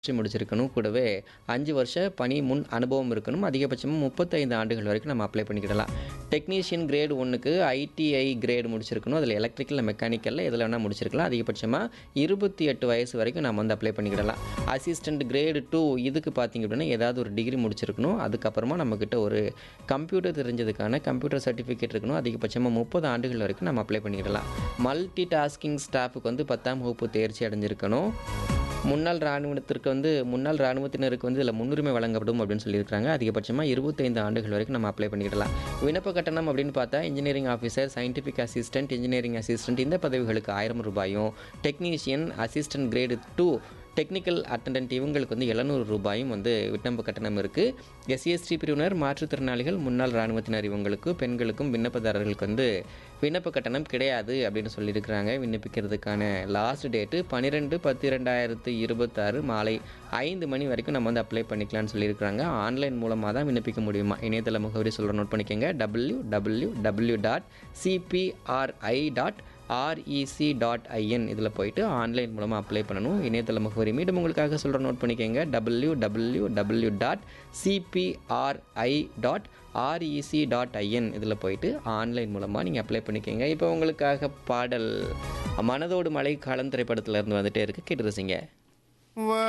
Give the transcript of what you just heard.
படிச்சு முடிச்சிருக்கணும். கூடவே 5 வருஷ பணி முன் அனுபவம் இருக்கணும். அதிகபட்சமா 35 ஆண்டுகள் வரைக்கும் நம்ம அப்ளை பண்ணிக்கிடலாம். டெக்னீஷியன் கிரேட் 1க்கு ஐடிஐ கிரேட் முடிச்சிருக்கணும். அதில எலக்ட்ரிக்கல், மெக்கானிக்கல்ல எதுல வேணா முடிச்சிருக்கலாம். அதிகபட்சமா 28 வயசு வரைக்கும் நம்ம வந்து அப்ளை பண்ணிக்கிடலாம். அசிஸ்டன்ட் கிரேட் 2 இதுக்கு பார்த்தீங்க அப்படின்னா, ஏதாவது ஒரு டிகிரி முடிச்சிருக்கணும். அதுக்கப்புறமா நம்மகிட்ட ஒரு கம்ப்யூட்டர் தெரிஞ்சதுக்கான கம்ப்யூட்டர் சர்டிஃபிகேட் இருக்கணும். அதிகபட்சமா 30 ஆண்டுகள் வரைக்கும் நம்ம அப்ளை பண்ணிக்கிடலாம். மல்டி டாஸ்கிங் ஸ்டாஃப்க்கு வந்து 10ஆம் வகுப்பு தேர்ச்சி அடைஞ்சிருக்கணும். முன்னாள் ராணுவத்திற்கு வந்து முன்னாள் ராணுவத்தினருக்கு வந்து இதில முன்னுரிமை வழங்கப்படும் அப்படின்னு சொல்லியிருக்காங்க. அதிகபட்சமா 25 ஆண்டுகள் வரைக்கும் நம்ம அப்ளை பண்ணிக்கிடலாம். விண்ணப்ப கட்டணம் அப்படின்னு பார்த்தா, engineering officer, scientific assistant, engineering assistant இந்த பதவிகளுக்கு ரூ. 1000யும், technician, assistant grade 2 technical attendant இவங்களுக்கு வந்து ரூ. 700யும் வந்து விண்ணப்ப கட்டணம் இருக்கு. எஸ்சி, எஸ்டி பிரிவினர், மாற்றுத்திறனாளிகள், முன்னாள் ராணுவத்தினர் இவங்களுக்கு பெண்களுக்கும் விண்ணப்பதாரர்களுக்கு வந்து விண்ணப்ப கட்டணம் கிடையாது அப்படின்னு சொல்லியிருக்கிறாங்க. விண்ணப்பிக்கிறதுக்கான லாஸ்ட் டேட்டு 12/10/2026 மாலை 5 மணி வரைக்கும் நம்ம வந்து அப்ளை பண்ணிக்கலாம்னு சொல்லியிருக்கிறாங்க. ஆன்லைன் மூலமா தான் விண்ணப்பிக்க முடியுமா? இணையதள முகவரி சொல்றேன் நோட் பண்ணிக்கங்க. www.cpi.rec.in இதில போயிட்டு ஆன்லைன் மூலமா அப்ளை பண்ணணும். இணையதள முகவரி மீண்டும் உங்களுக்காக சொல்றேன் நோட் பண்ணிக்கங்க. www.cpi.rec.in இதில போயிட்டு ஆன்லைன் மூலமா நீங்க அப்ளை பண்ணிக்கங்க. இப்போ உங்களுக்காக பாடல் மனதோடு மழை காலம் திரைப்படத்தில இருந்து வந்துட்டே இருக்கு. கேட்டு ரசிங்க.